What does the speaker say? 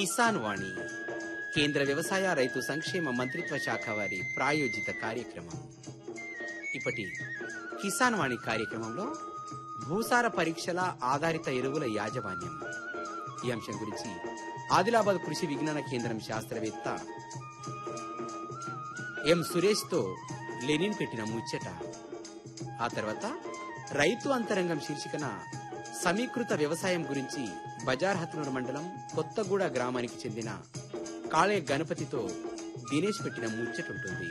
కిసాన్ వాణి కేంద్ర వ్యవసాయ రైతు సంక్షేమ మంత్రిత్వ శాఖ వారి ప్రాయోజిత కార్యక్రమం ఇప్పటి కిసాన్ వాణి కార్యక్రమంలో భూసార పరీక్షల ఆధారిత ఎరువుల యాజమాన్యం ఈ అంశం గురించి ఆదిలాబాద్ కృషి విజ్ఞాన కేంద్రం శాస్త్రవేత్త ఎం సురేష్ తో లెనిన్ పెట్టిన ముచ్చట ఆ తర్వాత రైతు అంతరంగం శీర్షికన సమీకృత వ్యవసాయం గురించి బజార్ హత్నూరు మండలం కొత్తగూడ గ్రామానికి చెందిన కాళే గణపతితో దినేష్ పెట్టిన ముచ్చట ఉంటుంది